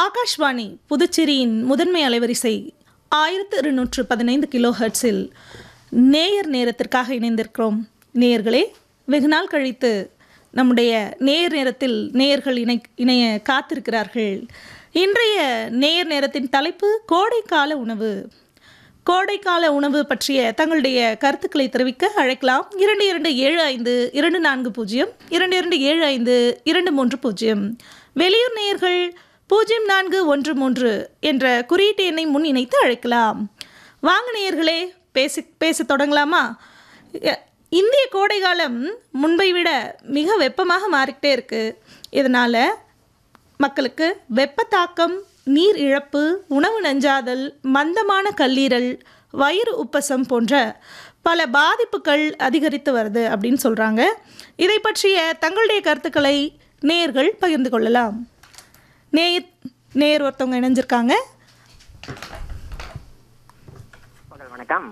ஆகாஷ்வாணி புதுச்சேரியின் முதன்மை அலைவரிசை ஆயிரத்து இருநூற்று பதினைந்து கிலோ ஹெர்ட்ஸில் நேயர் நேரத்திற்காக இணைந்திருக்கிறோம் நேயர்களே வெகு நாள் கழித்து நம்முடைய நேயர் நேரத்தில் நேயர்கள் இணை இணைய காத்திருக்கிறார்கள் இன்றைய நேயர் நேரத்தின் தலைப்பு கோடைக்கால உணவு கோடைக்கால உணவு பற்றிய தங்களுடைய கருத்துக்களை தெரிவிக்க அழைக்கலாம் இரண்டு இரண்டு ஏழு ஐந்து இரண்டு நான்கு பூஜ்ஜியம் இரண்டு இரண்டு ஏழு ஐந்து இரண்டு மூன்று பூஜ்ஜியம் வெளியூர் நேயர்கள் பூஜ்ஜியம் நான்கு ஒன்று மூன்று என்ற குறியீட்டு எண்ணை முன் இணைத்து அழைக்கலாம் வாங்க நேயர்களே பேசி பேச தொடங்கலாமா எ- இந்திய கோடைக்காலம் முன்பை விட மிக வெப்பமாக மாறிக்கிட்டே இருக்குது இதனால் மக்களுக்கு வெப்பத்தாக்கம் நீர் இழப்பு உணவு நஞ்சாதல் மந்தமான கல்லீரல் வயிறு உப்பசம் போன்ற பல பாதிப்புகள் அதிகரித்து வருது அப்படின்னு சொல்கிறாங்க இதை பற்றிய தங்களுடைய கருத்துக்களை நேயர்கள் பகிர்ந்து கொள்ளலாம் நேர் நேர் ஒருத்தவங்க இணைஞ்சிருக்காங்க உங்கள் வணக்கம்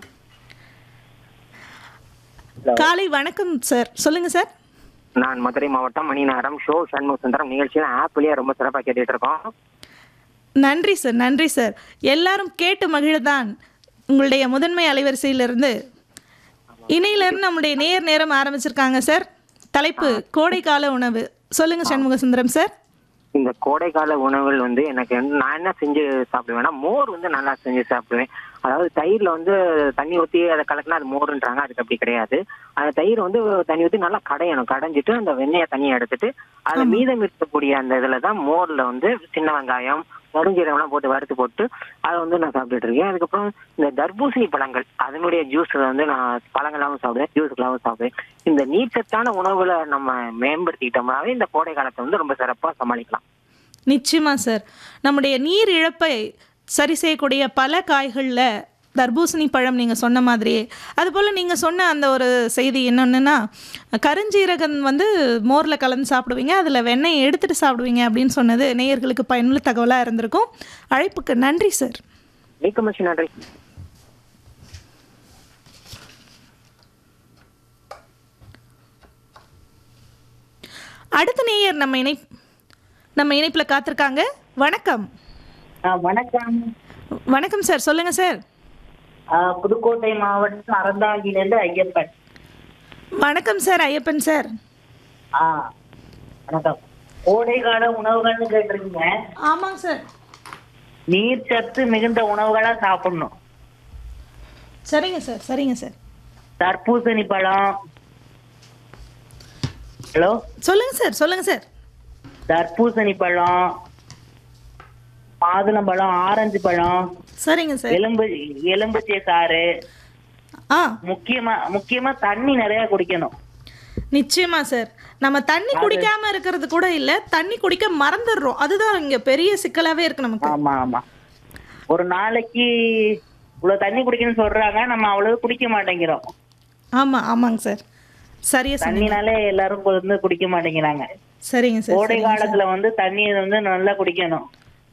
காலை வணக்கம் சார் சொல்லுங்கள் சார் நான் மதுரை மாவட்டம் மணிநகரம் ஷோ சண்முக சுந்தரம் நிகழ்ச்சியில ஆப்பிளே ரொம்ப சிறப்பாக கேட்டுட்டு இருக்கோம் நன்றி சார் நன்றி சார் எல்லாரும் கேட்டு மகிழதான் உங்களுடைய முதன்மை அலைவரிசையிலிருந்து இணையிலிருந்து நம்முடைய நேர் நேரம் ஆரம்பிச்சிருக்காங்க சார் தலைப்பு கோடைக்கால உணவு சொல்லுங்க சண்முக சுந்தரம் சார் இந்த கோடைக்கால உணவுகள் வந்து எனக்கு வந்து நான் என்ன செஞ்சு சாப்பிடுவேன்னா மோர் வந்து நல்லா செஞ்சு சாப்பிடுவேன் அதாவது தயிர்ல வந்து தண்ணி ஊற்றி அதை கலக்கினா அது மோருன்றாங்க அதுக்கு அப்படி கிடையாது அந்த தயிர் வந்து தண்ணி ஊற்றி நல்லா கடையணும் கடைஞ்சிட்டு அந்த வெண்ணெயை தனியாக எடுத்துட்டு அதுல மீதம் இருக்கக்கூடிய அந்த இதுல தான் மோர்ல வந்து சின்ன வெங்காயம் நறுஞ்சீரகம்லாம் போட்டு வறுத்து போட்டு அதை வந்து நான் சாப்பிட்டுட்டு இருக்கேன் அதுக்கப்புறம் இந்த தர்பூசணி பழங்கள் அதனுடைய ஜூஸ் வந்து நான் பழங்களாகவும் சாப்பிடுவேன் ஜூஸ்களாகவும் சாப்பிடுவேன் இந்த நீர்ச்சத்தான உணவுகளை நம்ம மேம்படுத்திக்கிட்டோம்னாவே இந்த கோடை காலத்தை வந்து ரொம்ப சிறப்பாக சமாளிக்கலாம் நிச்சயமா சார் நம்முடைய நீர் இழப்பை சரி செய்யக்கூடிய பல காய்களில் தர்பூசணி பழம் நீங்கள் சொன்ன மாதிரியே அதுபோல் நீங்கள் சொன்ன அந்த ஒரு செய்தி என்னென்னா கருஞ்சீரகம் வந்து மோரில் கலந்து சாப்பிடுவீங்க அதில் வெண்ணெய் எடுத்துகிட்டு சாப்பிடுவீங்க அப்படின்னு சொன்னது நேயர்களுக்கு பயனுள்ள தகவலாக இருந்திருக்கும் அழைப்புக்கு நன்றி சார் மிக்க மகிழ்ச்சி நன்றி அடுத்த நேயர் நம்ம இணை நம்ம இணைப்பில் காத்திருக்காங்க வணக்கம் ஆ, வணக்கம் வணக்கம் சார் சொல்லுங்கள் சார் ஆ, புதுக்கோட்டை மாவட்டம் அறந்தாங்கிலிருந்து ஐயப்பன் வணக்கம் சார் ஐயப்பன் சார் ஆ வணக்கம் கோடைக்கால உணவுகள்னு கேட்டிருக்கீங்க ஆமாங்க சார் நீர் சத்து மிகுந்த உணவுகளா சாப்பிடணும் சரிங்க சார் சரிங்க சார் தர்பூசணி பழம் ஹலோ சொல்லுங்க சார் சொல்லுங்க சார் தர்பூசணி பழம் மாதுளம்பழம் ஆரஞ்சு பழம் சரிங்க சார் எலும்பு எலும்புச்சை சாறு ஆ முக்கியமா முக்கியமா தண்ணி நிறைய குடிக்கணும் நிச்சயமா சார் நம்ம தண்ணி குடிக்காம இருக்கிறது கூட இல்ல தண்ணி குடிக்க மறந்துடுறோம் அதுதான் இங்க பெரிய சிக்கலாவே இருக்கு நமக்கு ஆமா ஆமா ஒரு நாளைக்கு இவ்வளவு தண்ணி குடிக்கணும்னு சொல்றாங்க நம்ம அவ்வளவு குடிக்க மாட்டேங்கிறோம் ஆமா ஆமாங்க சார் சரியா சொன்னீங்க தண்ணினாலே எல்லாரும் வந்து குடிக்க மாட்டேங்கிறாங்க சரிங்க சார் கோடை காலத்துல வந்து தண்ணி வந்து நல்லா குடிக்கணும்